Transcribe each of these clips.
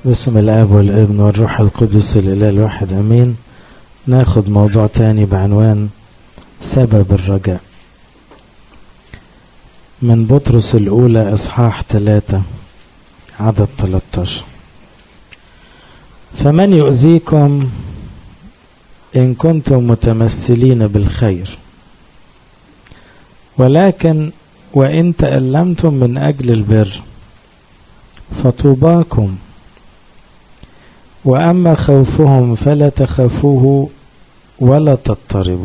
بسم الاب والابن والروح القدس الاله الواحد امين ناخد موضوع تاني بعنوان سبب الرجاء من بطرس الاولى اصحاح ثلاثة عدد 13 فمن يؤذيكم ان كنتم متمثلين بالخير ولكن وان تألمتم من اجل البر فطوباكم واما خوفهم فلا تخافوه ولا تضطربوا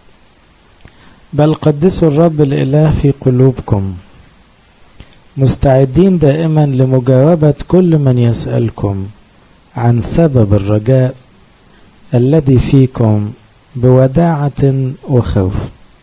بل قدسوا الرب الاله في قلوبكم مستعدين دائما لمجاوبه كل من يسالكم عن سبب الرجاء الذي فيكم بوداعه وخوف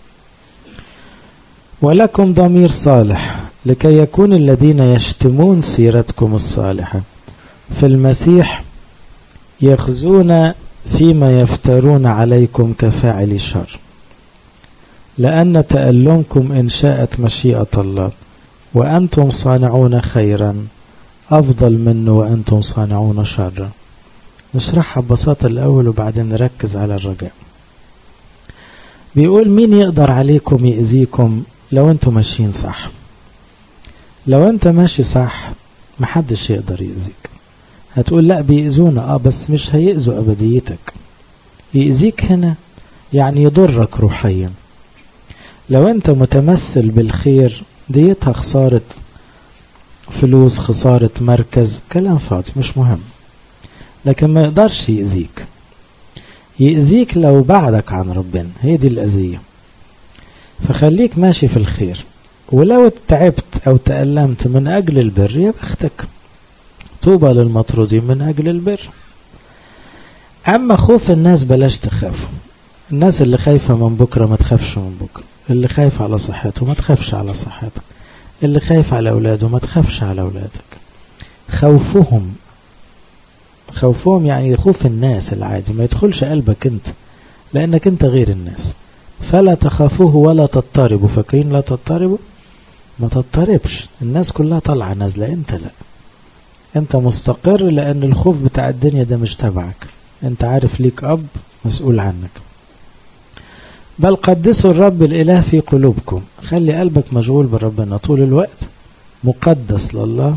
ولكم ضمير صالح لكي يكون الذين يشتمون سيرتكم الصالحه في المسيح يخزون فيما يفترون عليكم كفاعل شر لأن تألمكم إن شاءت مشيئة الله وأنتم صانعون خيرا أفضل منه وأنتم صانعون شرا نشرحها ببساطة الأول وبعدين نركز على الرجاء بيقول مين يقدر عليكم يأذيكم لو أنتم ماشيين صح لو أنت ماشي صح محدش يقدر يأذيك هتقول لا بيأذونا اه بس مش هيأذوا أبديتك يأذيك هنا يعني يضرك روحيا لو انت متمثل بالخير ديتها خسارة فلوس خسارة مركز كلام فاضي مش مهم لكن ما يقدرش يأذيك يأذيك لو بعدك عن ربنا هي دي الأذية فخليك ماشي في الخير ولو تعبت أو تألمت من أجل البر يا بختك طوبى للمطرودين من أجل البر أما خوف الناس بلاش تخافوا الناس اللي خايفة من بكرة ما تخافش من بكرة اللي خايف على صحته ما تخافش على صحتك اللي خايف على أولاده ما تخافش على أولادك خوفهم خوفهم يعني خوف الناس العادي ما يدخلش قلبك انت لأنك انت غير الناس فلا تخافوه ولا تضطربوا فاكرين لا تضطربوا ما تضطربش الناس كلها طالعة نازلة انت لا انت مستقر لان الخوف بتاع الدنيا ده مش تبعك انت عارف ليك اب مسؤول عنك بل قدسوا الرب الاله في قلوبكم خلي قلبك مشغول بربنا طول الوقت مقدس لله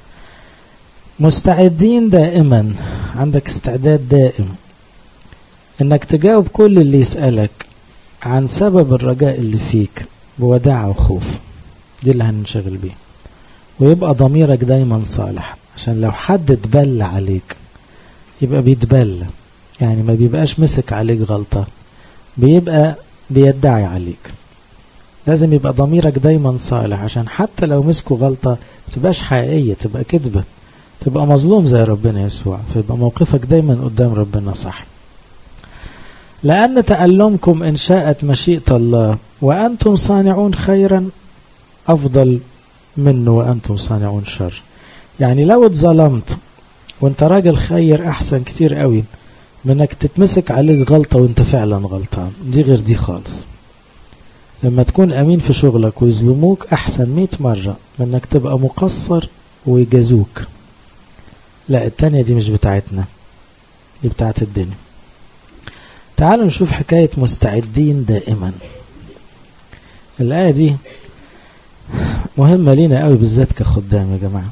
مستعدين دائما عندك استعداد دائم انك تجاوب كل اللي يسألك عن سبب الرجاء اللي فيك بوداعة وخوف دي اللي هنشغل بيه ويبقى ضميرك دايما صالح عشان لو حد اتبلى عليك يبقى بيتبلى يعني ما بيبقاش مسك عليك غلطة بيبقى بيدعي عليك لازم يبقى ضميرك دايما صالح عشان حتى لو مسكوا غلطة ما تبقاش حقيقية تبقى كذبة تبقى مظلوم زي ربنا يسوع فيبقى موقفك دايما قدام ربنا صح لأن تألمكم إن شاءت مشيئة الله وأنتم صانعون خيرا أفضل منه وأنتم صانعون شر يعني لو اتظلمت وانت راجل خير احسن كتير قوي من انك تتمسك عليك غلطة وانت فعلا غلطان دي غير دي خالص لما تكون امين في شغلك ويظلموك احسن مئة مرة من انك تبقى مقصر ويجازوك لا التانية دي مش بتاعتنا دي بتاعت الدنيا تعالوا نشوف حكاية مستعدين دائما الآية دي مهمة لينا قوي بالذات كخدام يا جماعة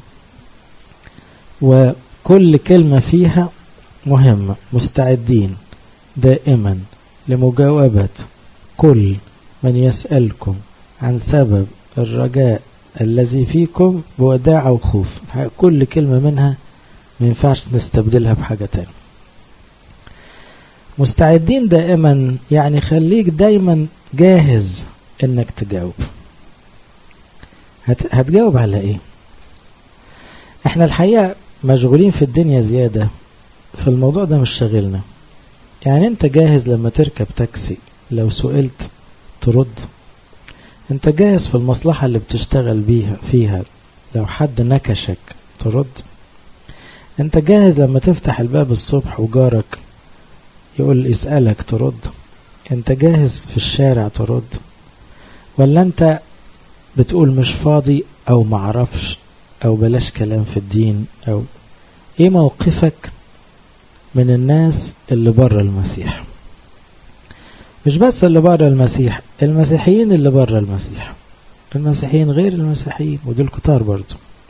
وكل كلمة فيها مهمة مستعدين دائما لمجاوبة كل من يسألكم عن سبب الرجاء الذي فيكم بوداعة وخوف كل كلمة منها ما ينفعش نستبدلها بحاجة تانية مستعدين دائما يعني خليك دايما جاهز انك تجاوب هت هتجاوب على ايه احنا الحقيقة مشغولين في الدنيا زيادة فالموضوع ده مش شاغلنا يعني انت جاهز لما تركب تاكسي لو سئلت ترد انت جاهز في المصلحة اللي بتشتغل بيها فيها لو حد نكشك ترد انت جاهز لما تفتح الباب الصبح وجارك يقول يسألك ترد انت جاهز في الشارع ترد ولا انت بتقول مش فاضي او معرفش او بلاش كلام في الدين او ايه موقفك من الناس اللي بره المسيح مش بس اللي بره المسيح المسيحيين اللي بره المسيح المسيحيين غير المسيحيين ودول كتار برضو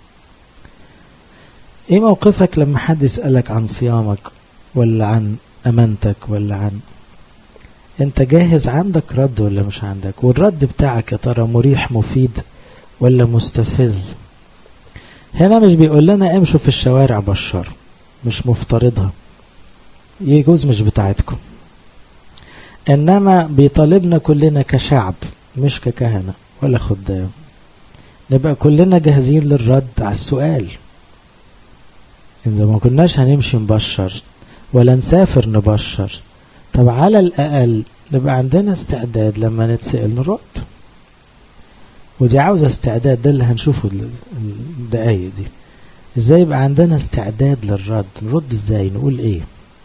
ايه موقفك لما حد يسألك عن صيامك ولا عن امانتك ولا عن انت جاهز عندك رد ولا مش عندك والرد بتاعك يا ترى مريح مفيد ولا مستفز هنا مش بيقول لنا امشوا في الشوارع بشر مش مفترضها يجوز مش بتاعتكم انما بيطالبنا كلنا كشعب مش ككهنه ولا خدام نبقى كلنا جاهزين للرد على السؤال إذا ما كناش هنمشي نبشر ولا نسافر نبشر طب على الأقل نبقى عندنا استعداد لما نتسأل نرد ودي عاوزة استعداد ده اللي هنشوفه الدقايق دي ازاي يبقى عندنا استعداد للرد نرد ازاي نقول ايه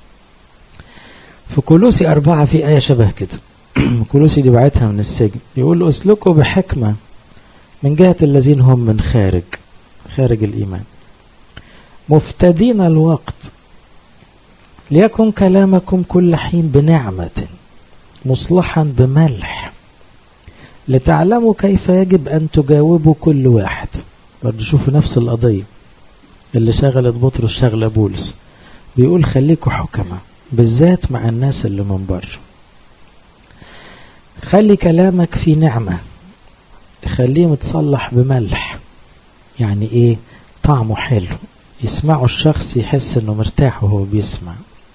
في كولوسي أربعة في آية شبه كده كولوسي دي بعتها من السجن يقول اسلكوا بحكمة من جهة الذين هم من خارج خارج الإيمان مفتدين الوقت ليكن كلامكم كل حين بنعمة مصلحا بملح لتعلموا كيف يجب أن تجاوبوا كل واحد برضه شوفوا نفس القضية اللي شغلت بطرس شغلة بولس بيقول خليكوا حكمة بالذات مع الناس اللي من بره خلي كلامك في نعمة خليه متصلح بملح يعني ايه طعمه حلو يسمعه الشخص يحس انه مرتاح وهو بيسمع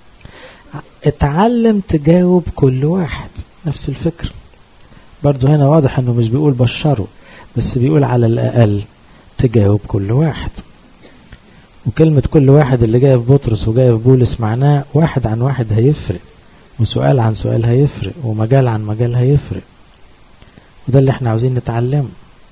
اتعلم تجاوب كل واحد نفس الفكرة برضو هنا واضح انه مش بيقول بشره بس بيقول على الاقل تجاوب كل واحد وكلمة كل واحد اللي جاي في بطرس وجاي في بولس معناه واحد عن واحد هيفرق وسؤال عن سؤال هيفرق ومجال عن مجال هيفرق وده اللي احنا عاوزين نتعلمه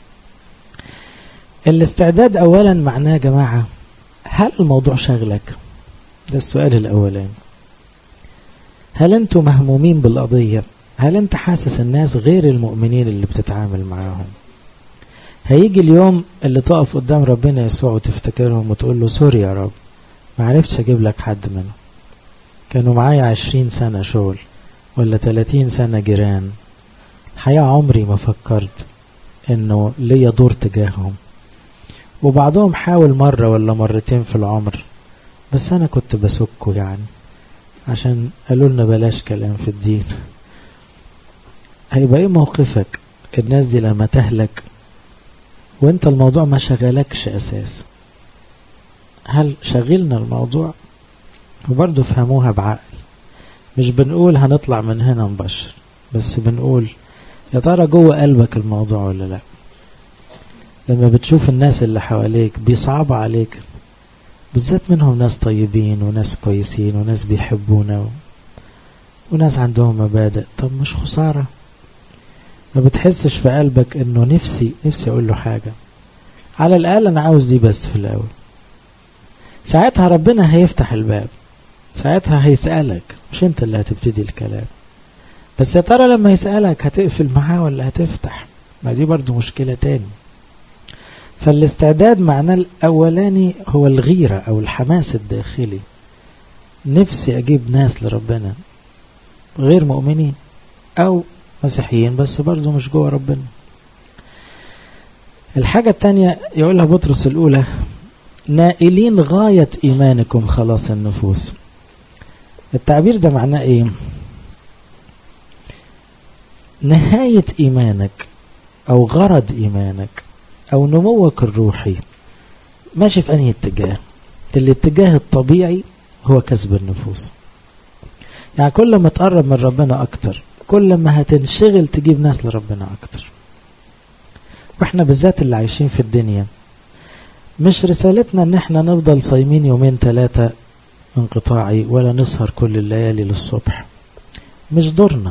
الاستعداد اولا معناه يا جماعة هل الموضوع شغلك ده السؤال الاولاني هل انتوا مهمومين بالقضية هل انت حاسس الناس غير المؤمنين اللي بتتعامل معاهم هيجي اليوم اللي تقف قدام ربنا يسوع وتفتكرهم وتقول له سوري يا رب ما عرفتش اجيب لك حد منهم كانوا معايا عشرين سنة شغل ولا تلاتين سنة جيران الحقيقة عمري ما فكرت انه ليا دور تجاههم وبعضهم حاول مرة ولا مرتين في العمر بس انا كنت بسكه يعني عشان قالوا لنا بلاش كلام في الدين هيبقى ايه موقفك الناس دي لما تهلك وانت الموضوع ما شغلكش اساس هل شغلنا الموضوع وبرضه فهموها بعقل مش بنقول هنطلع من هنا نبشر بس بنقول يا ترى جوه قلبك الموضوع ولا لا لما بتشوف الناس اللي حواليك بيصعب عليك بالذات منهم ناس طيبين وناس كويسين وناس بيحبونا و... وناس عندهم مبادئ طب مش خسارة ما بتحسش في قلبك انه نفسي نفسي اقول له حاجة على الاقل انا عاوز دي بس في الاول ساعتها ربنا هيفتح الباب ساعتها هيسألك مش انت اللي هتبتدي الكلام بس يا ترى لما يسألك هتقفل معاه ولا هتفتح ما دي برضو مشكلة تاني فالاستعداد معناه الأولاني هو الغيرة أو الحماس الداخلي نفسي أجيب ناس لربنا غير مؤمنين أو مسيحيين بس برضو مش جوه ربنا الحاجة التانية يقولها بطرس الأولى نائلين غاية إيمانكم خلاص النفوس التعبير ده معناه إيه نهاية إيمانك أو غرض إيمانك أو نموك الروحي ماشي في أنهي اتجاه الاتجاه الطبيعي هو كسب النفوس يعني كل ما تقرب من ربنا أكتر كل ما هتنشغل تجيب ناس لربنا أكتر واحنا بالذات اللي عايشين في الدنيا مش رسالتنا ان احنا نفضل صايمين يومين ثلاثة انقطاعي ولا نسهر كل الليالي للصبح مش دورنا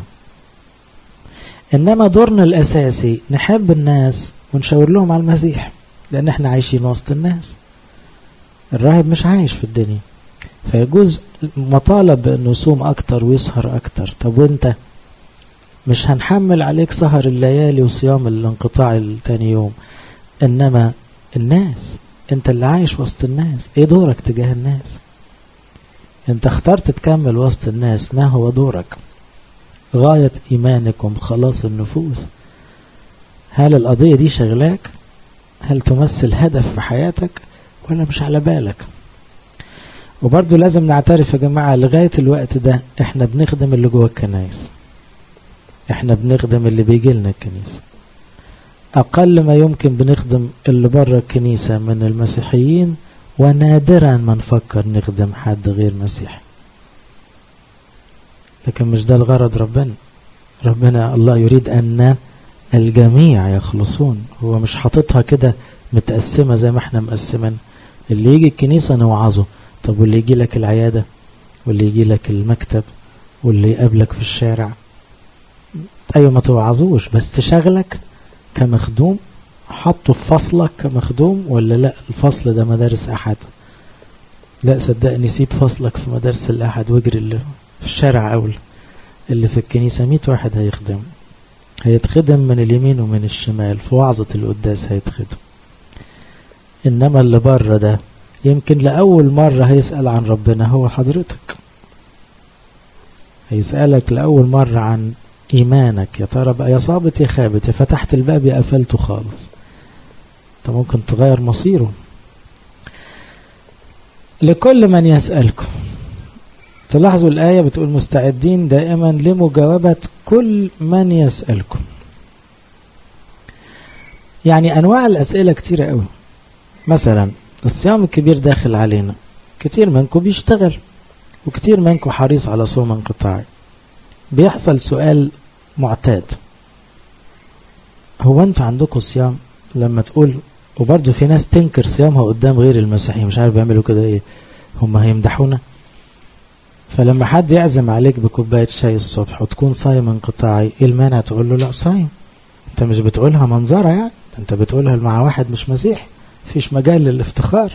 انما دورنا الاساسي نحب الناس ونشاور لهم على المسيح لان احنا عايشين وسط الناس الراهب مش عايش في الدنيا فيجوز مطالب بانه يصوم اكتر ويسهر اكتر طب وانت مش هنحمل عليك سهر الليالي وصيام الانقطاع التاني يوم انما الناس انت اللي عايش وسط الناس ايه دورك تجاه الناس انت اخترت تكمل وسط الناس ما هو دورك غاية ايمانكم خلاص النفوس هل القضية دي شغلاك هل تمثل هدف في حياتك ولا مش على بالك وبرضه لازم نعترف يا جماعة لغاية الوقت ده احنا بنخدم اللي جوه الكنايس احنا بنخدم اللي بيجي لنا الكنيسة اقل ما يمكن بنخدم اللي بره الكنيسة من المسيحيين ونادرا ما نفكر نخدم حد غير مسيحي لكن مش ده الغرض ربنا ربنا الله يريد أن الجميع يخلصون هو مش حاططها كده متقسمة زي ما احنا مقسمين اللي يجي الكنيسة نوعظه طب واللي يجي لك العيادة واللي يجي لك المكتب واللي يقابلك في الشارع ايوه ما توعظوش بس شغلك كمخدوم حطه في فصلك كمخدوم ولا لا الفصل ده مدارس احد لا صدقني سيب فصلك في مدارس الاحد واجري اللي في الشارع اولى اللي في الكنيسة ميت واحد هيخدم هيتخدم من اليمين ومن الشمال في وعظة القداس هيتخدم إنما اللي بره ده يمكن لأول مرة هيسأل عن ربنا هو حضرتك هيسألك لأول مرة عن إيمانك يا ترى بقى يا صابت يا خابت يا فتحت الباب يا قفلته خالص أنت ممكن تغير مصيره لكل من يسألكم تلاحظوا الآية بتقول مستعدين دائما لمجاوبة كل من يسألكم يعني أنواع الأسئلة كتيرة قوي مثلا الصيام الكبير داخل علينا كتير منكم بيشتغل وكتير منكم حريص على صوم انقطاعي بيحصل سؤال معتاد هو انتوا عندكم صيام لما تقول وبرضه في ناس تنكر صيامها قدام غير المسيحيين مش عارف بيعملوا كده ايه هم هيمدحونا فلما حد يعزم عليك بكوباية شاي الصبح وتكون صايم انقطاعي ايه المانع تقول له لا صايم انت مش بتقولها منظرة يعني انت بتقولها مع واحد مش مسيحي فيش مجال للافتخار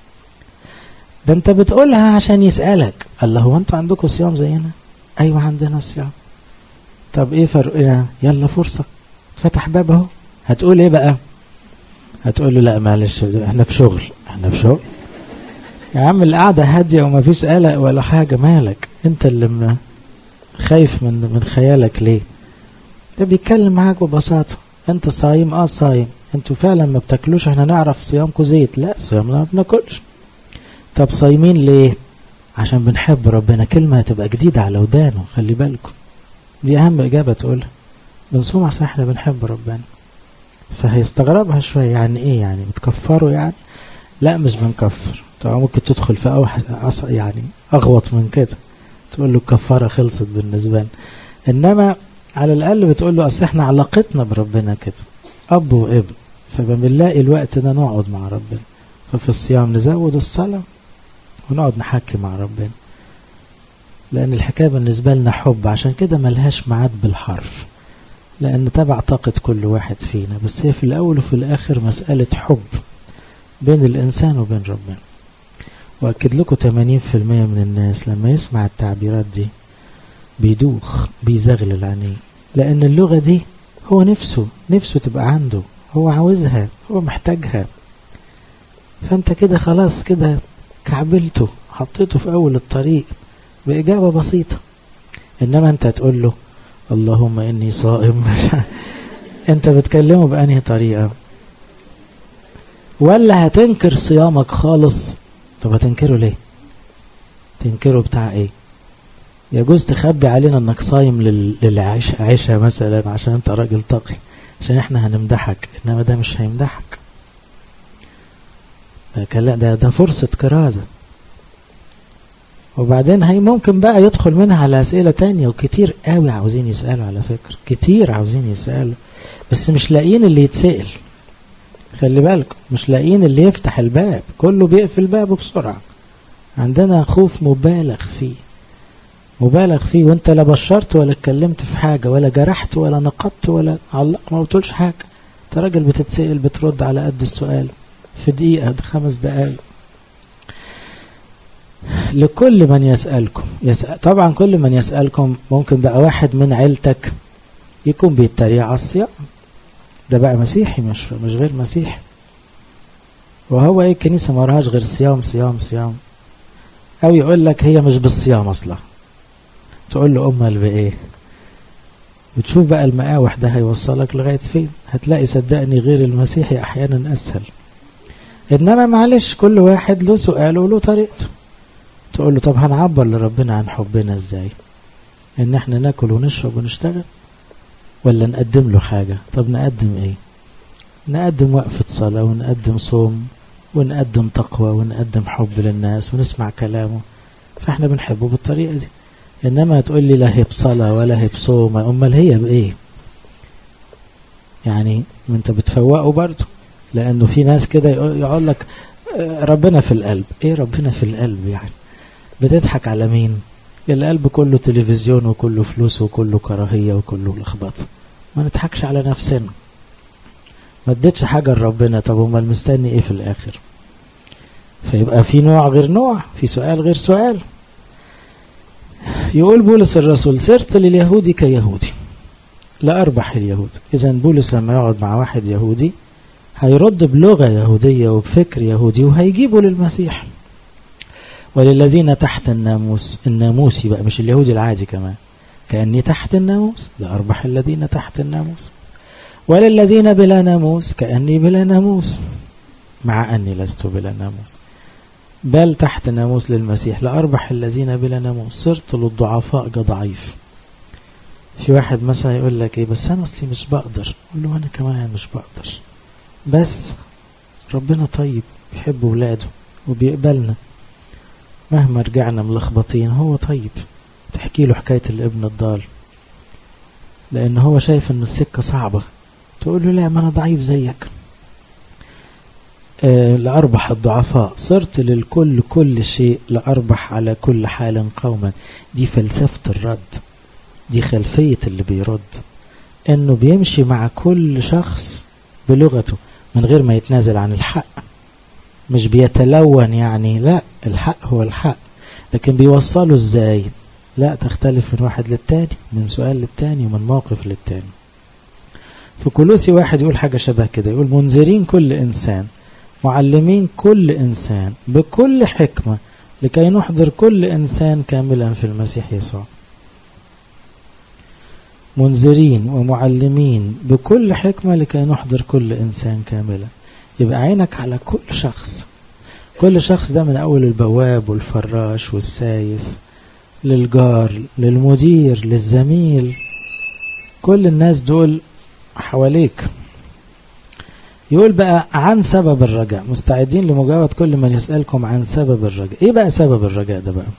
ده انت بتقولها عشان يسألك الله هو انتوا عندكم صيام زينا ايوه عندنا صيام طب ايه فرقنا يلا فرصة فتح باب اهو هتقول ايه بقى هتقول له لا معلش احنا في شغل احنا في شغل يا عم القعدة هادية وما فيش قلق ولا حاجة مالك انت اللي خايف من من خيالك ليه ده بيتكلم معاك ببساطة انت صايم اه صايم انتوا فعلا ما بتاكلوش احنا نعرف صيامكم زيت لا صيامنا ما بناكلش طب صايمين ليه عشان بنحب ربنا كلمة هتبقى جديدة على ودانه خلي بالكم دي اهم اجابة تقولها بنصوم عشان احنا بنحب ربنا فهيستغربها شوية يعني ايه يعني بتكفروا يعني لا مش بنكفر طبعا ممكن تدخل في أوح يعني أغوط من كده تقول له الكفارة خلصت بالنسبة لنا إنما على الأقل بتقول له أصل إحنا علاقتنا بربنا كده أب وابن فبنلاقي الوقت ده نقعد مع ربنا ففي الصيام نزود الصلاة ونقعد نحكي مع ربنا لأن الحكاية بالنسبة لنا حب عشان كده ملهاش ميعاد بالحرف لأن تبع طاقة كل واحد فينا بس هي في الأول وفي الآخر مسألة حب بين الإنسان وبين ربنا وأكد لكم 80% من الناس لما يسمع التعبيرات دي بيدوخ بيزغلل عينيه لأن اللغة دي هو نفسه نفسه تبقى عنده هو عاوزها هو محتاجها فأنت كده خلاص كده كعبلته حطيته في أول الطريق بإجابة بسيطة إنما أنت تقول له اللهم إني صائم أنت بتكلمه بأنهي طريقة ولا هتنكر صيامك خالص طب هتنكره ليه تنكره بتاع ايه يجوز تخبي علينا انك صايم للعشاء مثلا عشان انت راجل تقي عشان احنا هنمدحك انما ده مش هيمدحك ده ده ده فرصة كرازة وبعدين هي ممكن بقى يدخل منها على أسئلة تانية وكتير قوي عاوزين يسألوا على فكرة كتير عاوزين يسألوا بس مش لاقيين اللي يتسأل خلي بالكم مش لاقيين اللي يفتح الباب كله بيقفل بابه بسرعة عندنا خوف مبالغ فيه مبالغ فيه وانت لا بشرت ولا اتكلمت في حاجة ولا جرحت ولا نقدت ولا علق ما بتقولش حاجة انت راجل بتتسأل بترد على قد السؤال في دقيقة خمس دقايق لكل من يسألكم يسأل طبعا كل من يسألكم ممكن بقى واحد من عيلتك يكون بيتريق على الصيام ده بقى مسيحي مش مش غير مسيحي وهو ايه الكنيسة ما وراهاش غير صيام صيام صيام او يقول لك هي مش بالصيام اصلا تقول له امال بايه وتشوف بقى المقاوح ده هيوصلك لغاية فين هتلاقي صدقني غير المسيحي احيانا اسهل انما معلش كل واحد له سؤاله وله طريقته تقول له طب هنعبر لربنا عن حبنا ازاي ان احنا ناكل ونشرب ونشتغل ولا نقدم له حاجة طب نقدم ايه نقدم وقفة صلاة ونقدم صوم ونقدم تقوى ونقدم حب للناس ونسمع كلامه فاحنا بنحبه بالطريقة دي انما تقول لي لا هي بصلاة ولا هي بصوم امال هي بايه يعني ما انت بتفوقه برضه لانه في ناس كده يقول لك ربنا في القلب ايه ربنا في القلب يعني بتضحك على مين القلب كله تلفزيون وكله فلوس وكله كراهية وكله لخبطة ما نضحكش على نفسنا ما اديتش حاجة لربنا طب امال مستني ايه في الاخر فيبقى في نوع غير نوع في سؤال غير سؤال يقول بولس الرسول سرت لليهودي كيهودي لا أربح اليهود إذا بولس لما يقعد مع واحد يهودي هيرد بلغة يهودية وبفكر يهودي وهيجيبه للمسيح وللذين تحت الناموس الناموسي بقى مش اليهودي العادي كمان كأني تحت الناموس لأربح الذين تحت الناموس وللذين بلا ناموس كأني بلا ناموس مع أني لست بلا ناموس بل تحت ناموس للمسيح لأربح الذين بلا ناموس صرت للضعفاء كضعيف في واحد مثلا يقول لك ايه بس انا اصلي مش بقدر اقول له انا كمان مش بقدر بس ربنا طيب بيحب ولاده وبيقبلنا مهما رجعنا ملخبطين هو طيب تحكي له حكاية الابن الضال لأن هو شايف أن السكة صعبة تقول له لا ما أنا ضعيف زيك أه لأربح الضعفاء صرت للكل كل شيء لأربح على كل حال قوما دي فلسفة الرد دي خلفية اللي بيرد انه بيمشي مع كل شخص بلغته من غير ما يتنازل عن الحق مش بيتلون يعني لا الحق هو الحق لكن بيوصله ازاي لا تختلف من واحد للتاني من سؤال للتاني ومن موقف للتاني في كلوسي واحد يقول حاجة شبه كده يقول منذرين كل إنسان معلمين كل إنسان بكل حكمة لكي نحضر كل إنسان كاملا في المسيح يسوع منذرين ومعلمين بكل حكمة لكي نحضر كل إنسان كاملا يبقى عينك على كل شخص كل شخص ده من أول البواب والفراش والسايس للجار للمدير للزميل كل الناس دول حواليك يقول بقى عن سبب الرجاء مستعدين لمجاوبة كل من يسألكم عن سبب الرجاء ايه بقى سبب الرجاء ده بقى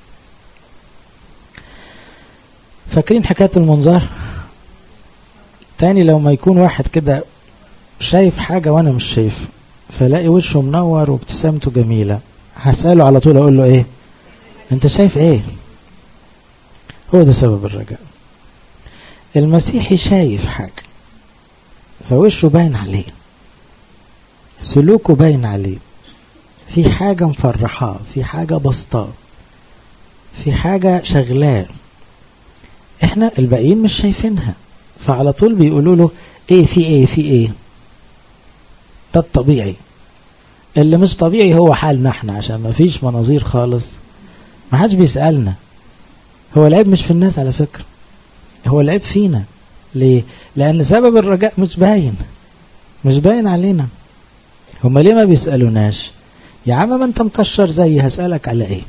فاكرين حكاية المنظار تاني لو ما يكون واحد كده شايف حاجة وانا مش شايف فلاقي وشه منور وابتسامته جميلة هسأله على طول اقول له ايه انت شايف ايه هو ده سبب الرجاء المسيحي شايف حاجة فوشه باين عليه سلوكه باين عليه في حاجة مفرحاه في حاجة بسطاه في حاجة شغلاه احنا الباقيين مش شايفينها فعلى طول بيقولوا له ايه في ايه في ايه ده الطبيعي اللي مش طبيعي هو حالنا احنا عشان ما فيش مناظير خالص ما حدش بيسألنا هو العيب مش في الناس على فكرة هو العيب فينا ليه لان سبب الرجاء مش باين مش باين علينا هما ليه ما بيسألوناش يا عم ما انت مكشر زي هسألك على ايه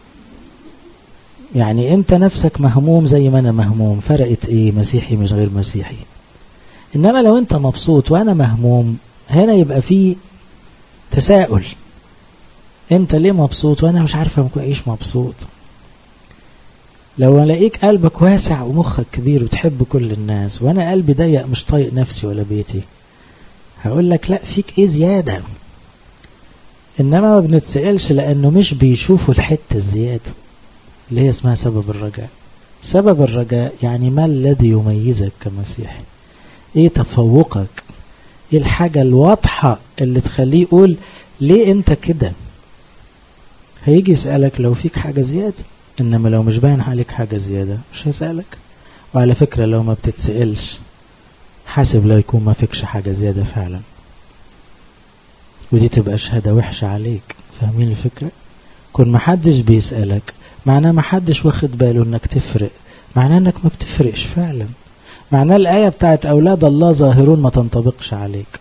يعني انت نفسك مهموم زي ما انا مهموم فرقت ايه مسيحي مش غير مسيحي انما لو انت مبسوط وانا مهموم هنا يبقى في تساؤل انت ليه مبسوط وانا مش عارفه ايش مبسوط لو الاقيك قلبك واسع ومخك كبير وتحب كل الناس وانا قلبي ضيق مش طايق نفسي ولا بيتي هقول لك لا فيك ايه زياده انما ما بنتسالش لانه مش بيشوفوا الحته الزياده اللي هي اسمها سبب الرجاء سبب الرجاء يعني ما الذي يميزك كمسيحي ايه تفوقك ايه الحاجة الواضحة اللي تخليه يقول ليه انت كده هيجي يسألك لو فيك حاجة زيادة انما لو مش باين عليك حاجة زيادة مش هيسألك وعلى فكرة لو ما بتتسألش حاسب لا يكون ما فيكش حاجة زيادة فعلا ودي تبقى شهادة وحشة عليك فاهمين الفكرة كون محدش بيسألك معناه محدش واخد باله انك تفرق معناه انك ما بتفرقش فعلا معناه الآية بتاعت أولاد الله ظاهرون ما تنطبقش عليك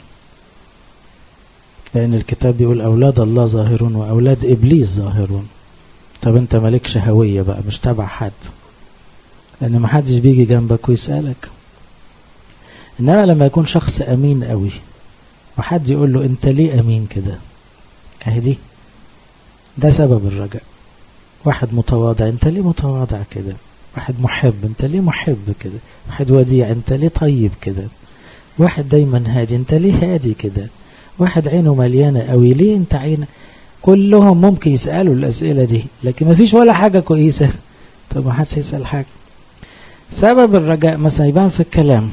لأن الكتاب بيقول أولاد الله ظاهرون وأولاد إبليس ظاهرون طب أنت مالكش هوية بقى مش تبع حد لأن ما حدش بيجي جنبك ويسألك إنما لما يكون شخص أمين قوي وحد يقول له أنت ليه أمين كده أهي دي ده سبب الرجاء واحد متواضع أنت ليه متواضع كده واحد محب أنت ليه محب كده واحد وديع أنت ليه طيب كده واحد دايما هادي أنت ليه هادي كده واحد عينه مليانة قوي ليه أنت عينك كلهم ممكن يسألوا الأسئلة دي لكن ما فيش ولا حاجة كويسة طب ما حدش يسأل حاجة سبب الرجاء مثلا يبان في الكلام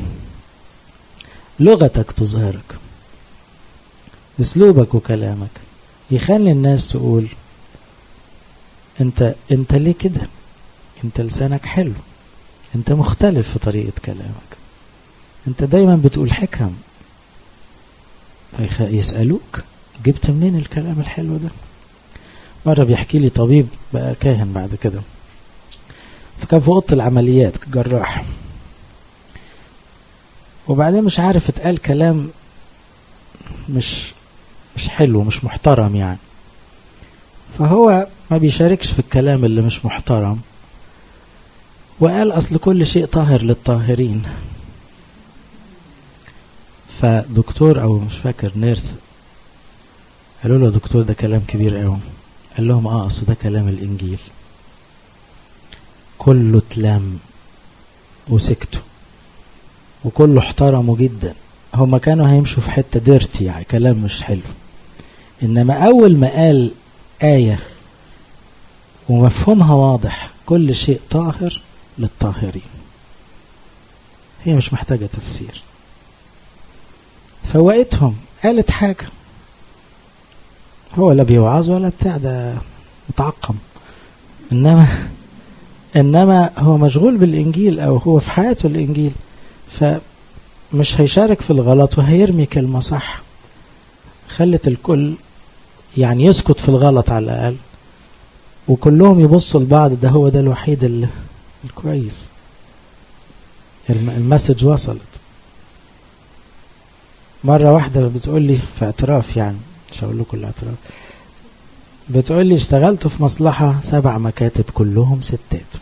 لغتك تظهرك اسلوبك وكلامك يخلي الناس تقول انت انت ليه كده انت لسانك حلو انت مختلف في طريقة كلامك انت دايما بتقول حكم يسألوك جبت منين الكلام الحلو ده مرة بيحكي لي طبيب بقى كاهن بعد كده فكان في اوضه العمليات جراح وبعدين مش عارف اتقال كلام مش مش حلو مش محترم يعني فهو ما بيشاركش في الكلام اللي مش محترم وقال اصل كل شيء طاهر للطاهرين فدكتور او مش فاكر نيرس قالوا له دكتور ده كلام كبير قوي قال لهم اه اصل ده كلام الانجيل كله اتلم وسكتوا وكله احترموا جدا هما كانوا هيمشوا في حتة ديرتي يعني كلام مش حلو انما اول ما قال آية ومفهومها واضح كل شيء طاهر للطاهرين هي مش محتاجة تفسير فوقتهم قالت حاجة هو لا بيوعظ ولا بتاع ده متعقم انما انما هو مشغول بالانجيل او هو في حياته الانجيل فمش هيشارك في الغلط وهيرمي كلمة صح خلت الكل يعني يسكت في الغلط على الاقل وكلهم يبصوا لبعض ده هو ده الوحيد اللي الكويس المسج وصلت مرة واحدة بتقول لي في اعتراف يعني مش هقول لكم الاعتراف بتقول لي اشتغلت في مصلحة سبع مكاتب كلهم ستات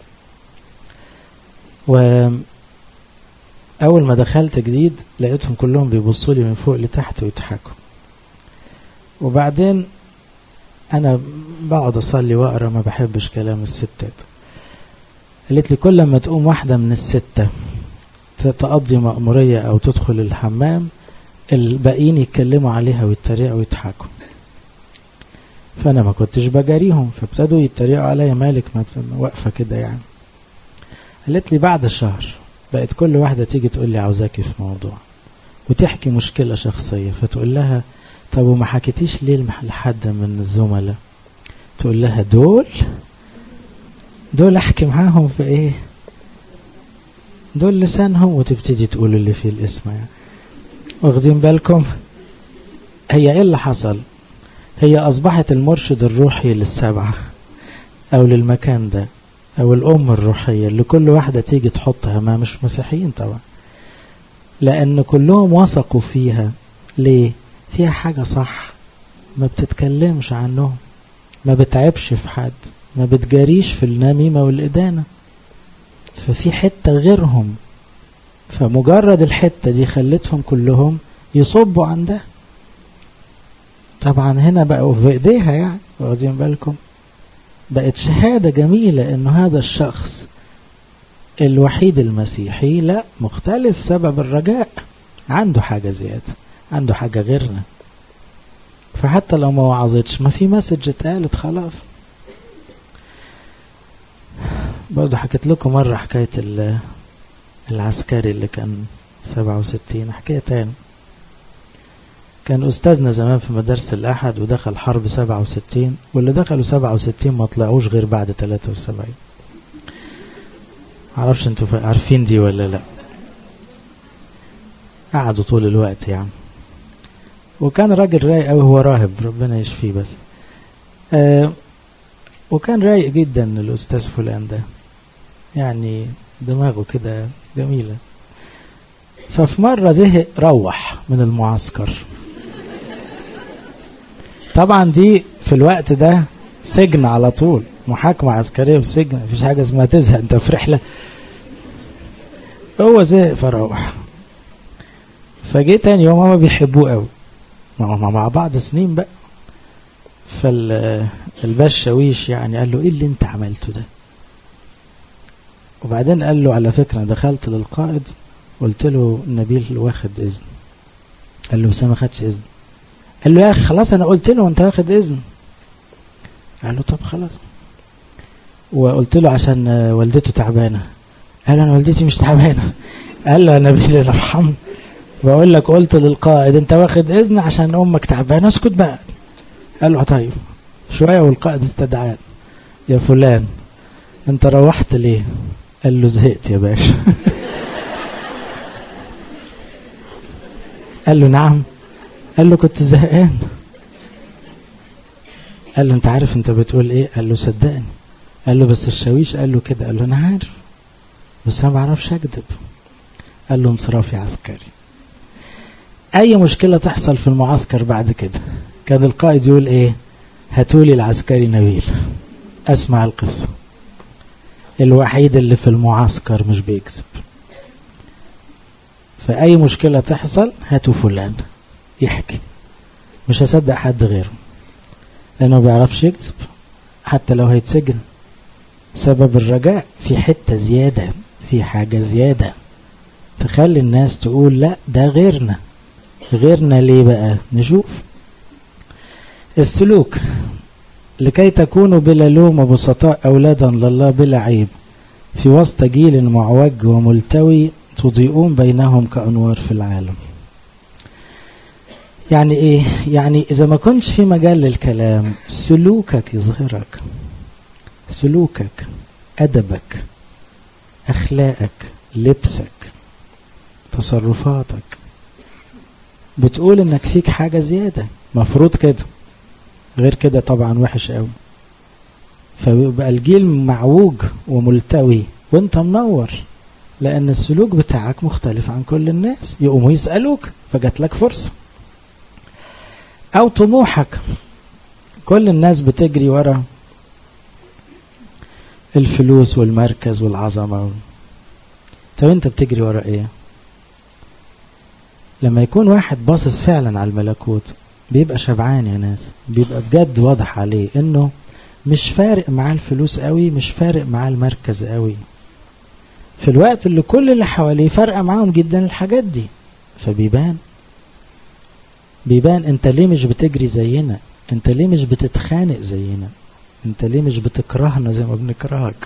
وأول ما دخلت جديد لقيتهم كلهم بيبصوا لي من فوق لتحت ويضحكوا وبعدين أنا بقعد أصلي وأقرأ ما بحبش كلام الستات قالت لي كل ما تقوم واحدة من الستة تقضي مأمورية أو تدخل الحمام الباقيين يتكلموا عليها ويتريقوا ويضحكوا فانا ما كنتش بجاريهم فابتدوا يتريقوا عليا مالك ما واقفه كده يعني قالت لي بعد شهر بقت كل واحده تيجي تقول لي عاوزاكي في موضوع وتحكي مشكله شخصيه فتقول لها طب وما حكيتيش ليه لحد من الزملاء تقول لها دول دول احكي معاهم في ايه دول لسانهم وتبتدي تقول اللي فيه الاسم يعني واخدين بالكم هي ايه اللي حصل هي اصبحت المرشد الروحي للسبعة او للمكان ده او الام الروحية اللي كل واحدة تيجي تحطها ما مش مسيحيين طبعا لان كلهم وثقوا فيها ليه فيها حاجة صح ما بتتكلمش عنهم ما بتعبش في حد ما بتجاريش في النميمة والإدانة ففي حتة غيرهم فمجرد الحتة دي خلتهم كلهم يصبوا عندها طبعا هنا بقوا في ايديها يعني واخدين بالكم بقت شهادة جميلة انه هذا الشخص الوحيد المسيحي لا مختلف سبب الرجاء عنده حاجة زيادة عنده حاجة غيرنا فحتى لو ما وعظتش ما في مسج اتقالت خلاص برضه حكيت لكم مرة حكاية العسكري اللي كان سبعة وستين حكاية تاني كان أستاذنا زمان في مدارس الأحد ودخل حرب سبعة وستين واللي دخلوا سبعة وستين ما طلعوش غير بعد تلاتة وسبعين معرفش انتوا عارفين دي ولا لا قعدوا طول الوقت يعني وكان راجل رايق قوي هو راهب ربنا يشفيه بس آه وكان رايق جدا الأستاذ فلان ده يعني دماغه كده جميلة ففي مرة زهق روح من المعسكر طبعا دي في الوقت ده سجن على طول محاكمة عسكرية وسجن مفيش حاجة اسمها تزهق انت في رحلة هو زهق فروح فجه تاني يوم هما بيحبوه قوي ما هم مع بعض سنين بقى فالباش شاويش يعني قال له ايه اللي انت عملته ده وبعدين قال له على فكرة دخلت للقائد قلت له نبيل واخد اذن قال له بس ما خدش اذن قال له يا اخي خلاص انا قلت له انت واخد اذن قال له طب خلاص وقلت له عشان والدته تعبانه قال انا والدتي مش تعبانه قال له يا نبيل ارحمني بقول لك قلت للقائد انت واخد اذن عشان امك تعبانه اسكت بقى قال له طيب شويه والقائد استدعاه يا فلان انت روحت ليه قال له زهقت يا باشا قال له نعم قال له كنت زهقان قال له انت عارف انت بتقول ايه قال له صدقني قال له بس الشاويش قال له كده قال له انا عارف بس انا ما بعرفش اكذب قال له انصرافي عسكري اي مشكله تحصل في المعسكر بعد كده كان القائد يقول ايه هاتولي العسكري نبيل اسمع القصه الوحيد اللي في المعسكر مش بيكذب فأي مشكلة تحصل هاتوا فلان يحكي مش هصدق حد غيره لأنه ما بيعرفش يكذب حتى لو هيتسجن سبب الرجاء في حتة زيادة في حاجة زيادة تخلي الناس تقول لا ده غيرنا غيرنا ليه بقى نشوف السلوك لكي تكونوا بلا لوم وبسطاء أولادا لله بلا عيب في وسط جيل معوج وملتوي تضيئون بينهم كأنوار في العالم يعني ايه يعني اذا ما كنتش في مجال للكلام سلوكك يظهرك سلوكك ادبك اخلاقك لبسك تصرفاتك بتقول انك فيك حاجة زيادة مفروض كده غير كده طبعا وحش قوي فبيبقى الجيل معوج وملتوي وانت منور لان السلوك بتاعك مختلف عن كل الناس يقوموا يسألوك فجات لك فرصة او طموحك كل الناس بتجري ورا الفلوس والمركز والعظمة طب انت بتجري ورا ايه لما يكون واحد باصص فعلا على الملكوت بيبقى شبعان يا ناس بيبقى بجد واضح عليه انه مش فارق معاه الفلوس قوي مش فارق معاه المركز قوي في الوقت اللي كل اللي حواليه فارقه معاهم جدا الحاجات دي فبيبان بيبان انت ليه مش بتجري زينا انت ليه مش بتتخانق زينا انت ليه مش بتكرهنا زي ما بنكرهك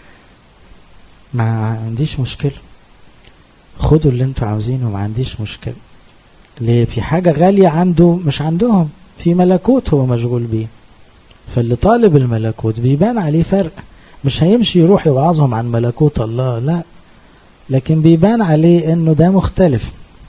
ما عنديش مشكله خدوا اللي انتوا عاوزينه ما عنديش مشكله ليه في حاجه غاليه عنده مش عندهم في ملكوت هو مشغول بيه فاللي طالب الملكوت بيبان عليه فرق مش هيمشي يروح يوعظهم عن ملكوت الله لا لكن بيبان عليه انه ده مختلف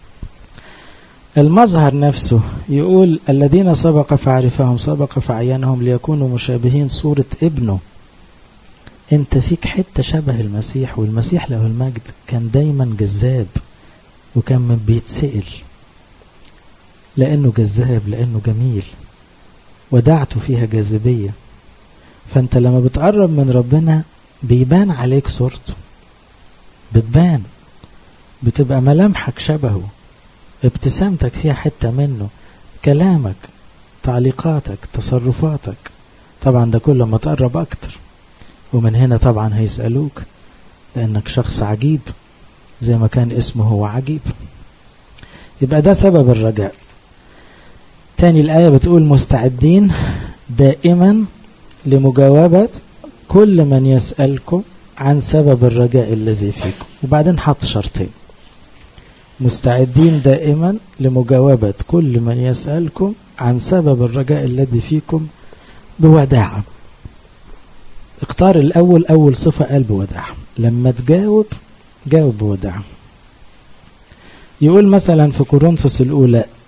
المظهر نفسه يقول الذين سبق فعرفهم سبق فعينهم ليكونوا مشابهين صورة ابنه انت فيك حتة شبه المسيح والمسيح له المجد كان دايما جذاب وكان بيتسئل لانه جذاب لانه جميل ودعته فيها جاذبية فانت لما بتقرب من ربنا بيبان عليك صورته بتبان بتبقى ملامحك شبهه ابتسامتك فيها حتة منه كلامك تعليقاتك تصرفاتك طبعا ده كل ما تقرب اكتر ومن هنا طبعا هيسألوك لانك شخص عجيب زي ما كان اسمه هو عجيب يبقى ده سبب الرجاء تاني الآية بتقول مستعدين دائما لمجاوبة كل من يسألكم عن سبب الرجاء الذي فيكم وبعدين حط شرطين مستعدين دائما لمجاوبة كل من يسألكم عن سبب الرجاء الذي فيكم بوداعة اختار الأول أول صفة قال بوداعة لما تجاوب جاوب بوداعة يقول مثلا في كورنثوس الأولى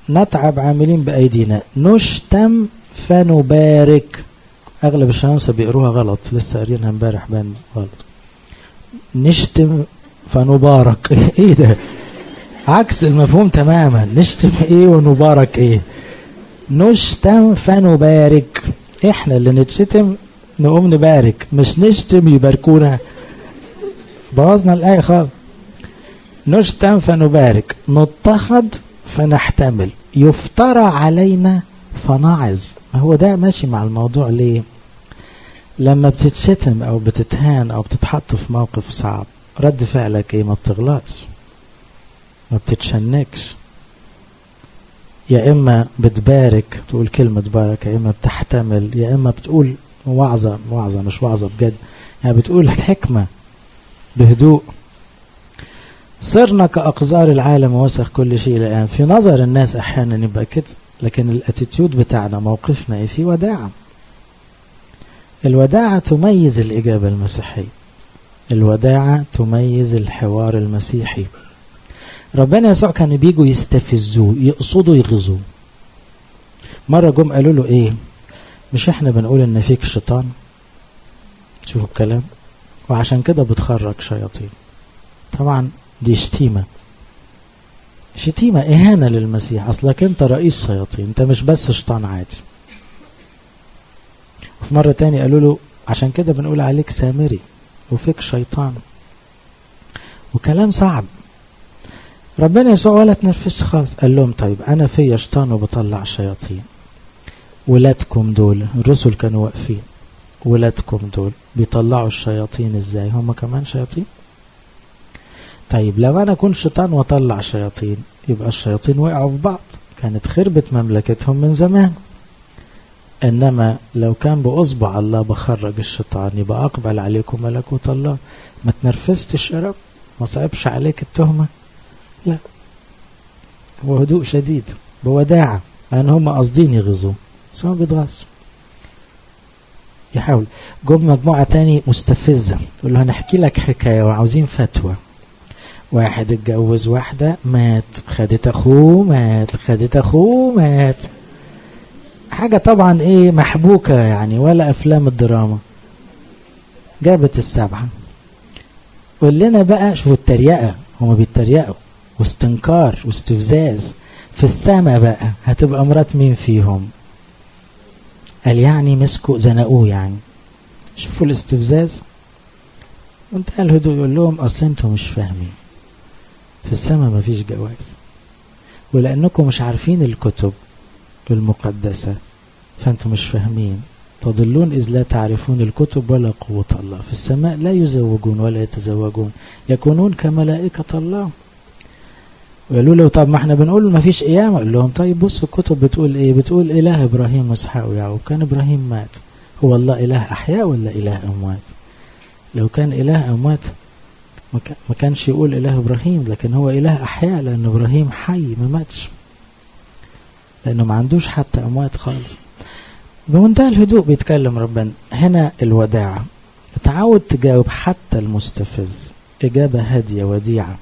نتعب عاملين بأيدينا نشتم فنبارك أغلب الشمس بيقروها غلط لسه قارينها امبارح بان غلط نشتم فنبارك ايه ده عكس المفهوم تماما نشتم ايه ونبارك ايه نشتم فنبارك احنا اللي نتشتم نقوم نبارك مش نشتم يباركونا بوظنا الآية خالص نشتم فنبارك نضطهد فنحتمل يفترى علينا فنعظ ما هو ده ماشي مع الموضوع ليه لما بتتشتم او بتتهان او بتتحط في موقف صعب رد فعلك ايه ما بتغلطش ما بتتشنكش يا اما بتبارك تقول كلمة بارك يا اما بتحتمل يا اما بتقول وعظة وعظة مش وعظة بجد يعني بتقول حكمة بهدوء صرنا كأقذار العالم ووسخ كل شيء الآن في نظر الناس أحيانا يبقى كده لكن الاتيتيود بتاعنا موقفنا ايه في وداعة الوداعة تميز الإجابة المسيحية الوداعة تميز الحوار المسيحي ربنا يسوع كانوا بيجوا يستفزوه يقصدوا يغزوه مرة جم قالوا له ايه مش احنا بنقول ان فيك شيطان شوفوا الكلام وعشان كده بتخرج شياطين طبعا دي شتيمة شتيمة إهانة للمسيح أصلك أنت رئيس شياطين أنت مش بس شيطان عادي وفي مرة تاني قالوا له عشان كده بنقول عليك سامري وفيك شيطان وكلام صعب ربنا يسوع ولا تنرفزش خالص قال لهم طيب أنا فيا شيطان وبطلع شياطين ولادكم دول الرسل كانوا واقفين ولادكم دول بيطلعوا الشياطين ازاي هم كمان شياطين طيب لو انا كنت شيطان واطلع شياطين يبقى الشياطين وقعوا في بعض كانت خربت مملكتهم من زمان انما لو كان باصبع الله بخرج الشيطان يبقى اقبل عليكم ملكوت الله ما تنرفزتش يا رب ما صعبش عليك التهمه لا هو هدوء شديد بوداعه لان هم قاصدين يغزوه بس هو بيتغاظ يحاول جم مجموعه تاني مستفزه يقول له هنحكي لك حكايه وعاوزين فتوى واحد اتجوز واحدة مات خدت أخوه مات خدت أخوه مات حاجة طبعا إيه محبوكة يعني ولا أفلام الدراما جابت السبعة قول لنا بقى شوفوا التريقة هما بيتريقوا واستنكار واستفزاز في السماء بقى هتبقى مرات مين فيهم قال يعني مسكوا زنقوه يعني شوفوا الاستفزاز وانتهى الهدوء يقول لهم اصل انتوا مش فاهمين في السماء مفيش جواز ولأنكم مش عارفين الكتب المقدسة فأنتم مش فاهمين تضلون إذ لا تعرفون الكتب ولا قوة الله في السماء لا يزوجون ولا يتزوجون يكونون كملائكة الله وقالوا له طب ما احنا بنقول ما فيش قيامة قال لهم طيب بصوا الكتب بتقول ايه بتقول إله إبراهيم وإسحاق ويعقوب كان إبراهيم مات هو الله إله أحياء ولا إله أموات لو كان إله أموات ما كانش يقول إله إبراهيم لكن هو إله أحياء لأن إبراهيم حي ما ماتش لأنه ما عندوش حتى أموات خالص بمنتهى الهدوء بيتكلم ربنا هنا الوداعة تعود تجاوب حتى المستفز إجابة هادية وديعة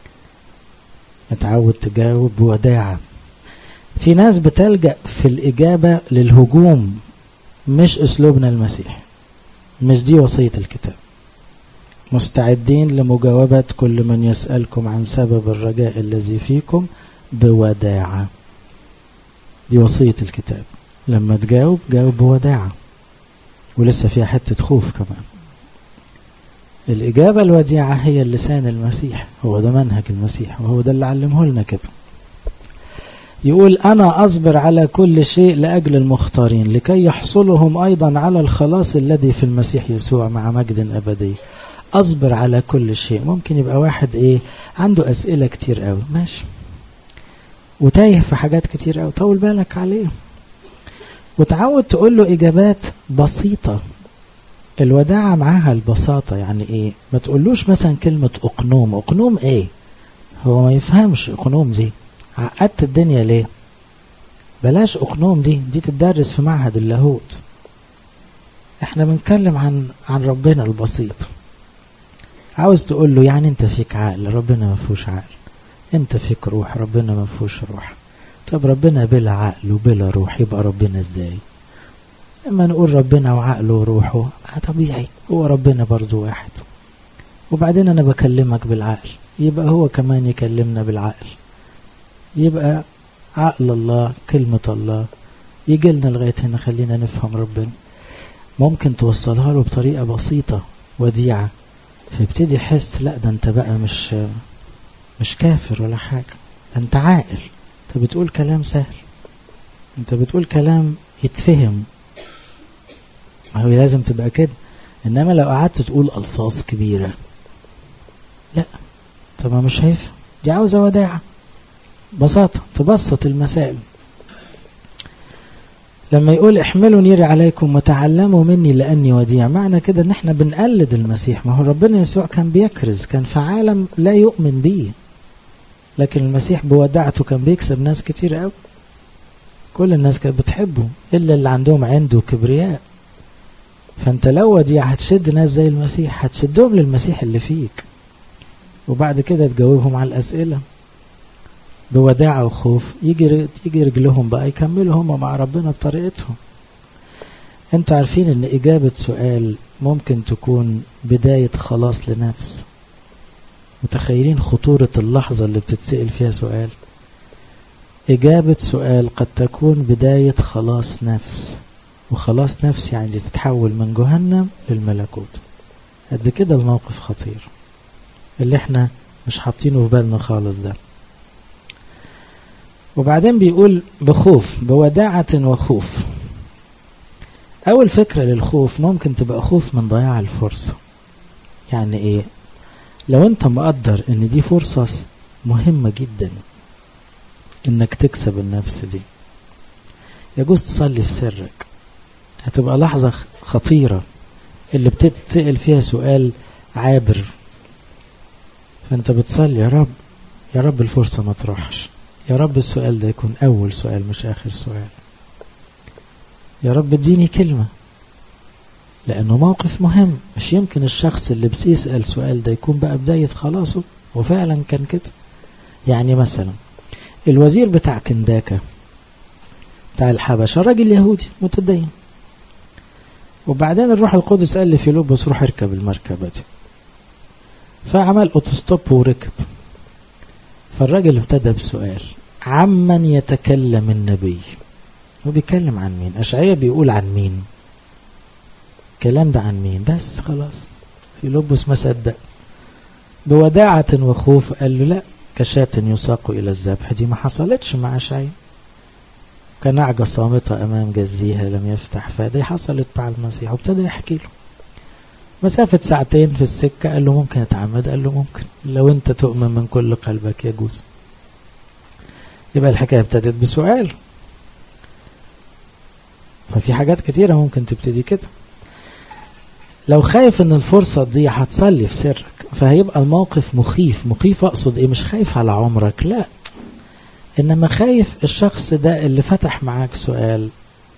تعود تجاوب بوداعة في ناس بتلجأ في الإجابة للهجوم مش أسلوبنا المسيح مش دي وصية الكتاب مستعدين لمجاوبة كل من يسألكم عن سبب الرجاء الذي فيكم بوداعة دي وصية الكتاب لما تجاوب جاوب بوداعة ولسه فيها حتة خوف كمان الإجابة الوديعة هي اللسان المسيح هو ده منهج المسيح وهو ده اللي علمه لنا كده يقول أنا أصبر على كل شيء لأجل المختارين لكي يحصلهم أيضا على الخلاص الذي في المسيح يسوع مع مجد أبدي أصبر على كل شيء ممكن يبقى واحد إيه عنده أسئلة كتير قوي ماشي وتايه في حاجات كتير قوي طول بالك عليه وتعود تقول له إجابات بسيطة الوداعة معاها البساطة يعني إيه ما تقولوش مثلا كلمة أقنوم أقنوم إيه هو ما يفهمش أقنوم دي عقدت الدنيا ليه بلاش أقنوم دي دي تدرس في معهد اللاهوت احنا بنتكلم عن عن ربنا البسيط عاوز تقول له يعني انت فيك عقل ربنا ما فيهوش عقل انت فيك روح ربنا ما فيهوش روح طب ربنا بلا عقل وبلا روح يبقى ربنا ازاي لما نقول ربنا وعقله وروحه طبيعي هو ربنا برضو واحد وبعدين انا بكلمك بالعقل يبقى هو كمان يكلمنا بالعقل يبقى عقل الله كلمة الله يجي لنا لغاية هنا خلينا نفهم ربنا ممكن توصلها له بطريقة بسيطة وديعة فيبتدي يحس لا ده انت بقى مش مش كافر ولا حاجة ده انت عاقل انت بتقول كلام سهل انت بتقول كلام يتفهم ما هو لازم تبقى كده انما لو قعدت تقول الفاظ كبيرة لا طب ما مش هيفهم دي عاوزة وداعة بساطة تبسط المسائل لما يقول احملوا نيري عليكم وتعلموا مني لاني وديع معنى كده ان احنا بنقلد المسيح ما هو ربنا يسوع كان بيكرز كان في عالم لا يؤمن بيه لكن المسيح بوداعته كان بيكسب ناس كتير قوي كل الناس كانت بتحبه الا اللي عندهم عنده كبرياء فانت لو وديع هتشد ناس زي المسيح هتشدهم للمسيح اللي فيك وبعد كده تجاوبهم على الاسئله بوداعة وخوف يجي يجي رجلهم بقى يكملوا هم مع ربنا بطريقتهم انتوا عارفين ان اجابة سؤال ممكن تكون بداية خلاص لنفس متخيلين خطورة اللحظة اللي بتتسأل فيها سؤال إجابة سؤال قد تكون بداية خلاص نفس وخلاص نفس يعني تتحول من جهنم للملكوت قد كده الموقف خطير اللي احنا مش حاطينه في بالنا خالص ده وبعدين بيقول بخوف بوداعة وخوف أول فكرة للخوف ممكن تبقى خوف من ضياع الفرصة يعني إيه لو أنت مقدر إن دي فرصة مهمة جدا إنك تكسب النفس دي يجوز تصلي في سرك هتبقى لحظة خطيرة اللي بتتسأل فيها سؤال عابر فأنت بتصلي يا رب يا رب الفرصة ما تروحش يا رب السؤال ده يكون أول سؤال مش آخر سؤال يا رب اديني كلمة لأنه موقف مهم مش يمكن الشخص اللي بيسأل سؤال ده يكون بقى بداية خلاصه وفعلا كان كده يعني مثلا الوزير بتاع كنداكا بتاع الحبشة راجل يهودي متدين وبعدين الروح القدس قال لفيلبس روح اركب المركبة دي فعمل اوتوستوب وركب فالراجل ابتدى بسؤال عمن يتكلم النبي هو بيتكلم عن مين أشعية بيقول عن مين الكلام ده عن مين بس خلاص في لبس ما صدق بوداعة وخوف قال له لا كشاة يساق إلى الذبح دي ما حصلتش مع أشعية كنعجة صامتة أمام جزيها لم يفتح فدي حصلت مع المسيح وابتدى يحكي له مسافة ساعتين في السكة قال له ممكن أتعمد قال له ممكن لو أنت تؤمن من كل قلبك يجوز يبقى الحكاية ابتدت بسؤال ففي حاجات كتيرة ممكن تبتدي كده لو خايف ان الفرصة دي هتصلي في سرك فهيبقى الموقف مخيف مخيف اقصد ايه مش خايف على عمرك لا انما خايف الشخص ده اللي فتح معاك سؤال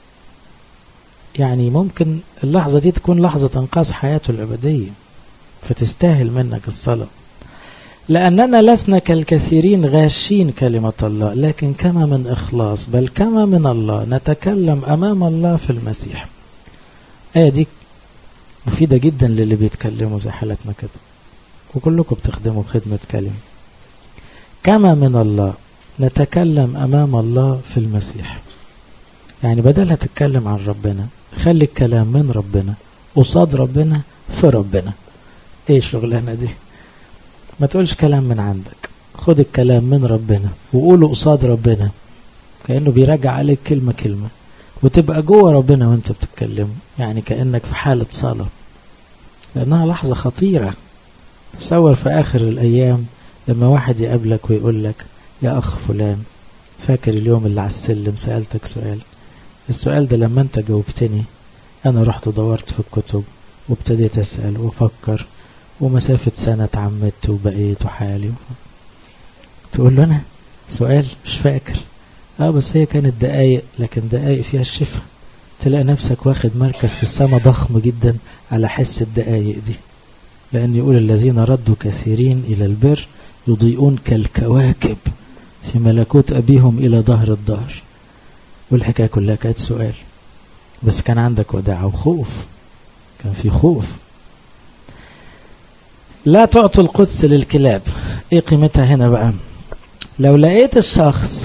يعني ممكن اللحظة دي تكون لحظة انقاذ حياته الأبدية فتستاهل منك الصلاة لأننا لسنا كالكثيرين غاشين كلمة الله لكن كما من إخلاص بل كما من الله نتكلم أمام الله في المسيح آية دي مفيدة جدا للي بيتكلموا زي حالتنا كده وكلكم بتخدموا خدمة كلمة كما من الله نتكلم أمام الله في المسيح يعني بدل تتكلم عن ربنا خلي الكلام من ربنا قصاد ربنا في ربنا ايه شغلانة دي ما تقولش كلام من عندك خد الكلام من ربنا وقوله قصاد ربنا كأنه بيراجع عليك كلمة كلمة وتبقى جوه ربنا وانت بتتكلم يعني كأنك في حالة صلاة لأنها لحظة خطيرة تصور في آخر الأيام لما واحد يقابلك ويقول لك يا أخ فلان فاكر اليوم اللي على السلم سألتك سؤال السؤال ده لما انت جاوبتني انا رحت دورت في الكتب وابتديت اسأل وافكر ومسافة سنة اتعمدت وبقيت وحالي تقول له انا سؤال مش فاكر اه بس هي كانت دقايق لكن دقايق فيها الشفاء تلاقي نفسك واخد مركز في السماء ضخم جدا على حس الدقايق دي لأن يقول الذين ردوا كثيرين إلى البر يضيئون كالكواكب في ملكوت أبيهم إلى ظهر الظهر والحكاية كلها كانت سؤال بس كان عندك وداع وخوف كان في خوف لا تعطوا القدس للكلاب ايه قيمتها هنا بقى لو لقيت الشخص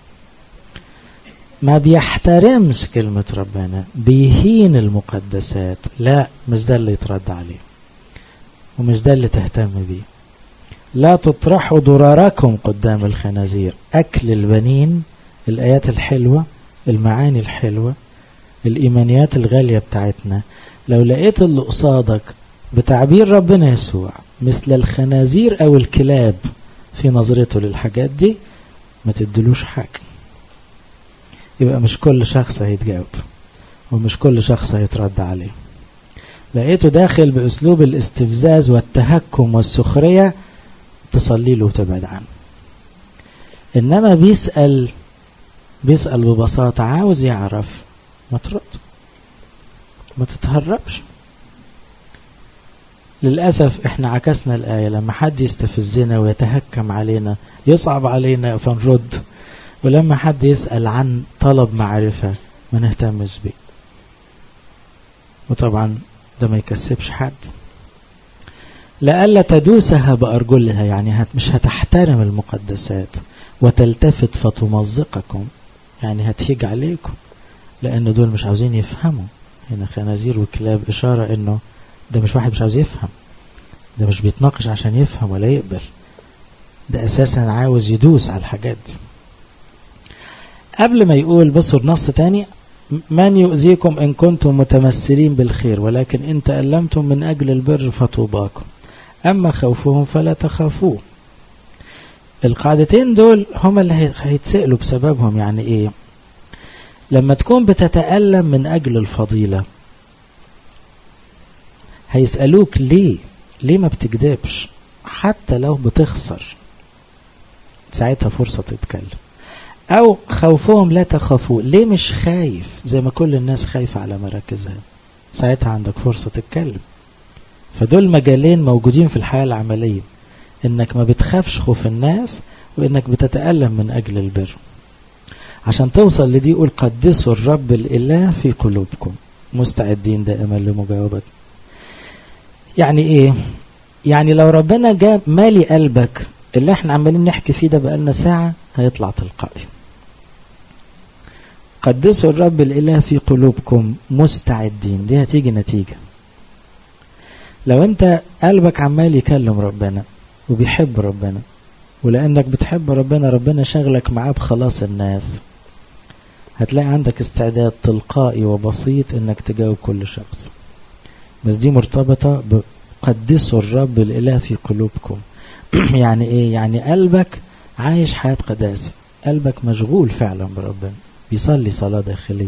ما بيحترمش كلمة ربنا بيهين المقدسات لا مش ده اللي يترد عليه ومش ده اللي تهتم بيه لا تطرحوا ضراركم قدام الخنازير أكل البنين الآيات الحلوة المعاني الحلوة الإيمانيات الغالية بتاعتنا لو لقيت اللي قصادك بتعبير ربنا يسوع مثل الخنازير أو الكلاب في نظرته للحاجات دي ما تدلوش حاجة يبقى مش كل شخص هيتجاوب ومش كل شخص هيترد عليه لقيته داخل بأسلوب الاستفزاز والتهكم والسخرية تصلي له وتبعد عنه إنما بيسأل بيسأل ببساطة عاوز يعرف ما ترد ما تتهربش للأسف احنا عكسنا الآية لما حد يستفزنا ويتهكم علينا يصعب علينا فنرد ولما حد يسأل عن طلب معرفة ما نهتمش بيه وطبعا ده ما يكسبش حد لألا تدوسها بأرجلها يعني هت مش هتحترم المقدسات وتلتفت فتمزقكم يعني هتهيج عليكم لأن دول مش عاوزين يفهموا هنا خنازير وكلاب إشارة إنه ده مش واحد مش عاوز يفهم ده مش بيتناقش عشان يفهم ولا يقبل ده أساسا عاوز يدوس على الحاجات دي قبل ما يقول بصوا النص تاني من يؤذيكم إن كنتم متمثلين بالخير ولكن إن تألمتم من أجل البر فطوباكم أما خوفهم فلا تخافوه القاعدتين دول هما اللي هيتسألوا بسببهم يعني إيه لما تكون بتتألم من أجل الفضيلة هيسألوك ليه ليه ما بتكذبش حتى لو بتخسر ساعتها فرصة تتكلم أو خوفهم لا تخافوا ليه مش خايف زي ما كل الناس خايفة على مراكزها ساعتها عندك فرصة تتكلم فدول مجالين موجودين في الحياة العملية انك ما بتخافش خوف الناس وانك بتتألم من اجل البر عشان توصل لدي قول قدسوا الرب الاله في قلوبكم مستعدين دائما لمجاوبته يعني ايه يعني لو ربنا جاب مالي قلبك اللي احنا عمالين نحكي فيه ده بقالنا ساعة هيطلع تلقائي قدسوا الرب الاله في قلوبكم مستعدين دي هتيجي نتيجة لو انت قلبك عمال يكلم ربنا وبيحب ربنا ولانك بتحب ربنا ربنا شغلك معاه بخلاص الناس هتلاقي عندك استعداد تلقائي وبسيط انك تجاوب كل شخص بس دي مرتبطة بقدسوا الرب الاله في قلوبكم يعني ايه يعني قلبك عايش حياة قداسة قلبك مشغول فعلا بربنا بيصلي صلاة داخلية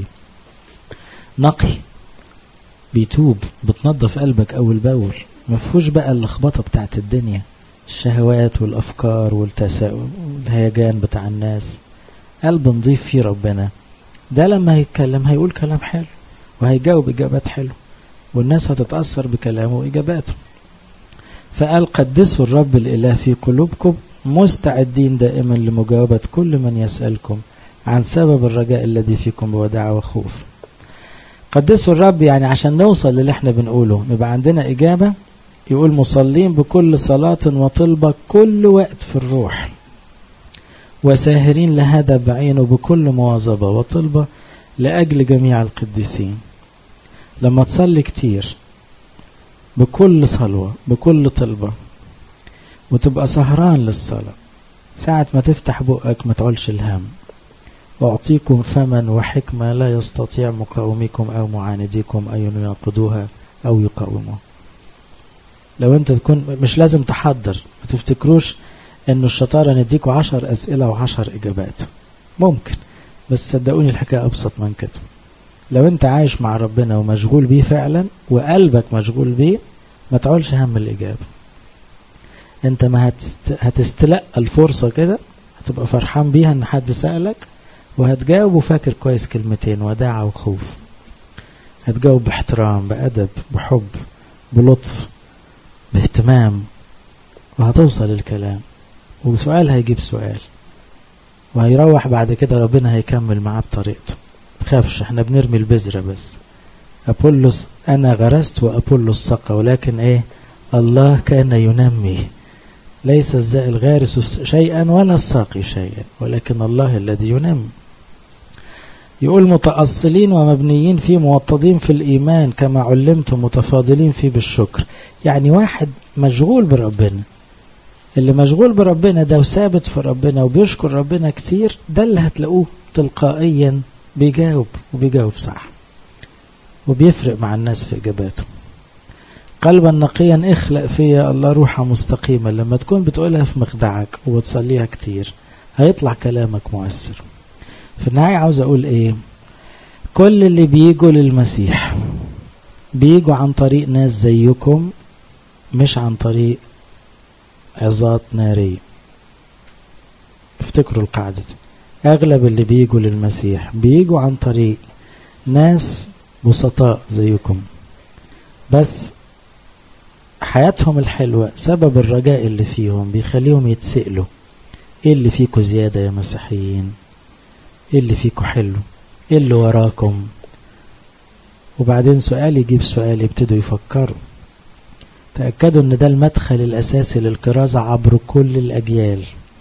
نقي بيتوب بتنظف قلبك اول باول مفهوش بقى اللخبطة بتاعت الدنيا الشهوات والافكار والتساؤل والهيجان بتاع الناس قلب نضيف فيه ربنا ده لما هيتكلم هيقول كلام حلو وهيجاوب اجابات حلوه والناس هتتاثر بكلامه واجاباته فقال قدسوا الرب الاله في قلوبكم مستعدين دائما لمجاوبه كل من يسالكم عن سبب الرجاء الذي فيكم بوداع وخوف قدسوا الرب يعني عشان نوصل للي احنا بنقوله يبقى عندنا اجابه يقول مصلين بكل صلاة وطلبة كل وقت في الروح وساهرين لهذا بعينه بكل مواظبة وطلبة لأجل جميع القديسين لما تصلي كتير بكل صلوة بكل طلبة وتبقى سهران للصلاة ساعة ما تفتح بقك ما تعولش الهم وأعطيكم فما وحكمة لا يستطيع مقاوميكم أو معانديكم أن يناقضوها أو يقاوموها لو انت تكون مش لازم تحضر ما تفتكروش انه الشطاره نديكوا عشر اسئله وعشر اجابات ممكن بس صدقوني الحكايه ابسط من كده لو انت عايش مع ربنا ومشغول بيه فعلا وقلبك مشغول بيه ما تعولش هم الاجابه انت ما هتست... هتستلقى الفرصه كده هتبقى فرحان بيها ان حد سالك وهتجاوب وفاكر كويس كلمتين وداعة وخوف هتجاوب باحترام بأدب بحب بلطف باهتمام وهتوصل الكلام وسؤال هيجيب سؤال وهيروح بعد كده ربنا هيكمل معاه بطريقته تخافش احنا بنرمي البذرة بس أبولس أنا غرست وأبولس سقى ولكن إيه الله كان ينمي ليس الغارس شيئا ولا الساقي شيئا ولكن الله الذي ينمي يقول متأصلين ومبنيين فيه موطدين في الإيمان كما علمتم متفاضلين فيه بالشكر يعني واحد مشغول بربنا اللي مشغول بربنا ده وثابت في ربنا وبيشكر ربنا كتير ده اللي هتلاقوه تلقائيا بيجاوب وبيجاوب صح وبيفرق مع الناس في إجاباته قلبا نقيا اخلق فيا الله روحا مستقيمة لما تكون بتقولها في مخدعك وبتصليها كتير هيطلع كلامك مؤثر في النهاية عاوز أقول إيه كل اللي بيجوا للمسيح بيجوا عن طريق ناس زيكم مش عن طريق عظات نارية افتكروا القاعدة دي أغلب اللي بيجوا للمسيح بيجوا عن طريق ناس بسطاء زيكم بس حياتهم الحلوة سبب الرجاء اللي فيهم بيخليهم يتسألوا ايه اللي فيكم زيادة يا مسيحيين ايه اللي فيكم حلو ايه اللي وراكم وبعدين سؤال يجيب سؤال يبتدوا يفكروا تأكدوا ان ده المدخل الأساسي للكرازة عبر كل الأجيال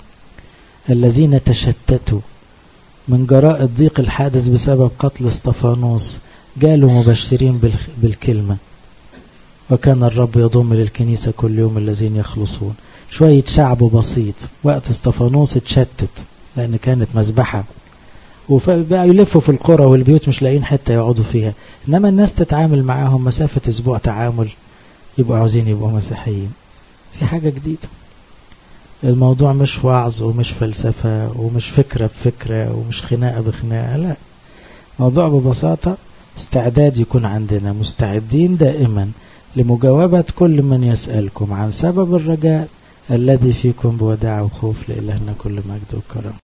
الذين تشتتوا من جراء الضيق الحادث بسبب قتل استفانوس جالوا مبشرين بالكلمة وكان الرب يضم للكنيسة كل يوم الذين يخلصون شوية شعب بسيط وقت استفانوس اتشتت لأن كانت مذبحة وبقى يلفوا في القرى والبيوت مش لاقيين حتة يقعدوا فيها إنما الناس تتعامل معاهم مسافة أسبوع تعامل يبقوا عاوزين يبقوا مسيحيين في حاجة جديدة الموضوع مش وعظ ومش فلسفة ومش فكرة بفكرة ومش خناقة بخناقة لا موضوع ببساطة استعداد يكون عندنا مستعدين دائما لمجاوبة كل من يسألكم عن سبب الرجاء الذي فيكم بوداع وخوف لإلهنا كل مجد وكرم